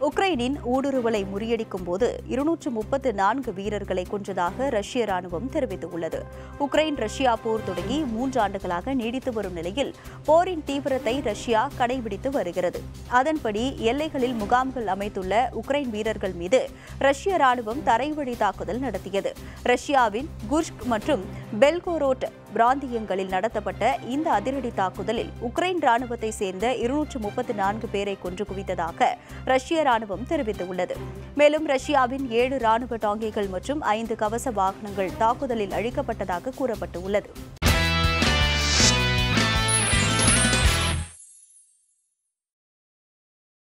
உக்ரைனின் ஊடுருவலை முறியடிக்கும் போது இருநூற்று முப்பத்து நான்கு வீரர்களை கொன்றதாக ரஷ்ய ராணுவம் தெரிவித்துள்ளது உக்ரைன் ரஷ்யா போர் தொடங்கி மூன்று ஆண்டுகளாக நீடித்து வரும் நிலையில் போரின் தீவிரத்தை ரஷ்யா கடைபிடித்து வருகிறது அதன்படி எல்லைகளில் முகாம்கள் அமைத்துள்ள உக்ரைன் வீரர்கள் மீது ரஷ்ய ராணுவம் தரைவழி தாக்குதல் நடத்தியது ரஷ்யாவின் குர்ஷ்க் மற்றும் பெல்கோரோட் பிராந்தியங்களில் நடத்தப்பட்ட இந்த அதிரடி தாக்குதலில் உக்ரைன் ராணுவத்தை சேர்ந்த இருநூற்று முப்பத்து நான்கு பேரை கொன்று குவித்ததாக ரஷ்ய ராணுவம் தெரிவித்துள்ளது மேலும் ரஷ்யாவின் ஏழு ராணுவ டாங்கிகள் மற்றும் ஐந்து கவச வாகனங்கள் தாக்குதலில் அழிக்கப்பட்டதாக கூறப்பட்டுள்ளது